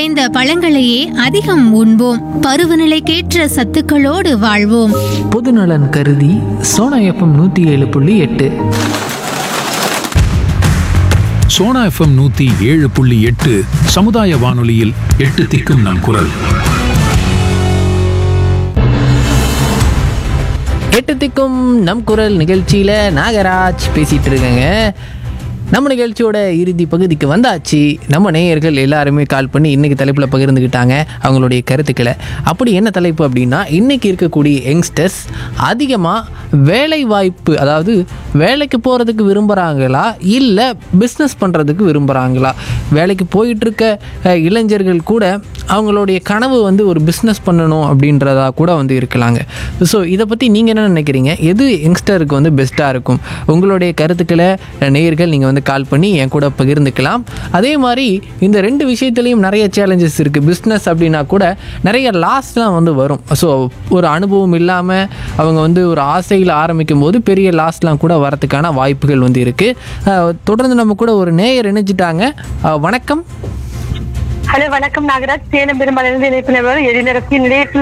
நிறைந்த பழங்களையே அதிகம் உண்போம் பருவநிலைக்கேற்ற சத்துக்களோடு வாழ்வோம் பொதுநலன் கருதி சோனா எஃப்எம் நூற்றி ஏழு புள்ளி எட்டு சோனா எஃப்எம் நூத்தி ஏழு புள்ளி எட்டு சமுதாய வானொலியில் எட்டு திக்கும் நம் குரல் எட்டு திக்கும் நம் குரல் நிகழ்ச்சியில் நாகராஜ் பேசிகிட்டு இருக்கேங்க நம்ம நிகழ்ச்சியோட இறுதி பகுதிக்கு வந்தாச்சு நம்ம நேயர்கள் எல்லாருமே கால் பண்ணி இன்றைக்கி தலைப்பில் பகிர்ந்துக்கிட்டாங்க அவங்களுடைய கருத்துக்களை அப்படி என்ன தலைப்பு அப்படின்னா இன்றைக்கி இருக்கக்கூடிய யங்ஸ்டர்ஸ் அதிகமாக வேலை வாய்ப்பு அதாவது வேலைக்கு போகிறதுக்கு விரும்புகிறாங்களா இல்லை பிஸ்னஸ் பண்ணுறதுக்கு விரும்புகிறாங்களா வேலைக்கு போயிட்டுருக்க அஹ், இளைஞர்கள் கூட அவங்களுடைய கனவு வந்து ஒரு பிஸ்னஸ் பண்ணணும் அப்படின்றதா கூட வந்து இருக்கலாங்க ஸோ இதை பற்றி நீங்கள் என்ன நினைக்கிறீங்க எது யங்ஸ்டருக்கு வந்து பெஸ்ட்டாக இருக்கும் உங்களுடைய கருத்துக்களை அஹ், நேயர்கள் நீங்கள் வந்து கால் பண்ணி என் கூட பகிர்ந்துக்கலாம் அதே மாதிரி இந்த ரெண்டு விஷயத்துலையும் நிறைய சேலஞ்சஸ் இருக்குது பிஸ்னஸ் அப்படின்னா கூட நிறைய லாஸ்லாம் வந்து வரும் ஸோ ஒரு அனுபவம் இல்லாமல் அவங்க வந்து ஒரு ஆசையில் ஆரம்பிக்கும் போது பெரிய லாஸ்லாம் கூட வரதுக்கான வாய்ப்புகள் வந்து இருக்குது தொடர்ந்து நம்ம கூட ஒரு நேயர் இணைஞ்சிட்டாங்க அஹ், வணக்கம் ஹலோ வணக்கம் நாகராஜ் சேலம் பெருமாள் இணைப்பு நிலையத்தில்